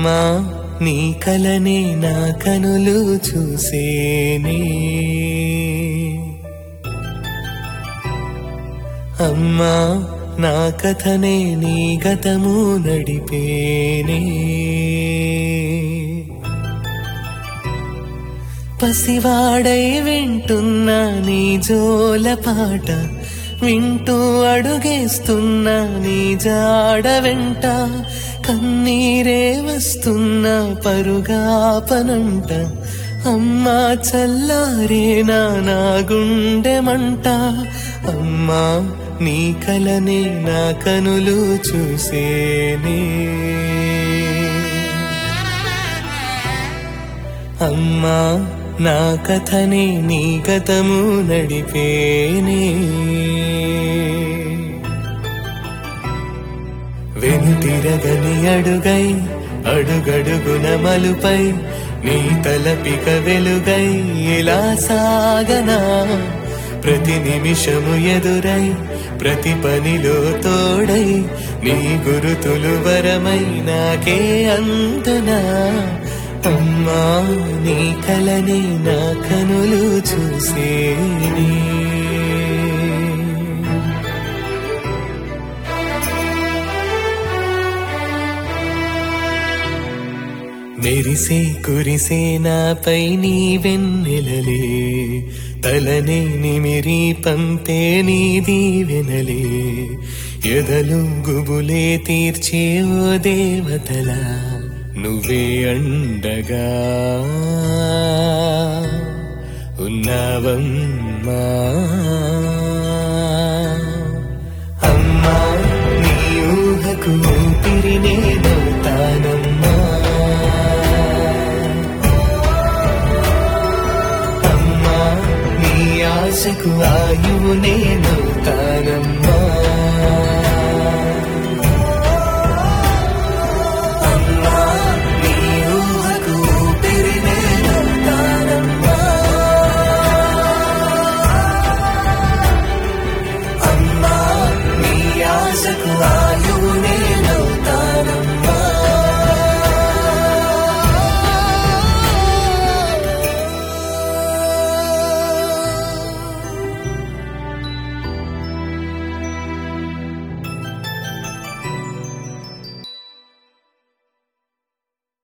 అమ్మా నీ కలనే నా కనులు చూసేనే అమ్మా నా కథనే నీ గతము నడిపేనే పసివాడై వింటున్నా నీ జోల పాట వింటూ అడుగేస్తున్నా నీ జాడ వెంట కన్నీరే వస్తున్నా పరుగాపనంట అమ్మా చల్లారేనా నా గుండె మంట అమ్మా నీ కలనే నా కనులు చూసేనే అమ్మా నా కథని నీ గతము నడిపేనే వెనుతిరగని అడుగై అడుగడుగున మలుపై నీ తలపిక వెలుగై ఇలా సాగనా ప్రతి నిమిషము ఎదురై ప్రతి పనిలో తోడై నీ గురుతులు వరమై నాకే అంతనా అమ్మా నీ కలని నా కనులు చూసేనే మెరిసే కురిసే నాపై నీ వెన్నెలలే తలనే నిమిరి పంపే నీ దీవెనలే ఎదలు గుబులే తీర్చే ఓ దేవతలా నువ్వే అండగా ఉన్నావమ్మా అమ్మా నీ ఊహకు ఊపిరి నేనవుతానమ్మా అమ్మా నీ ఆశకు ఆయువు నేనవుతానమ్మా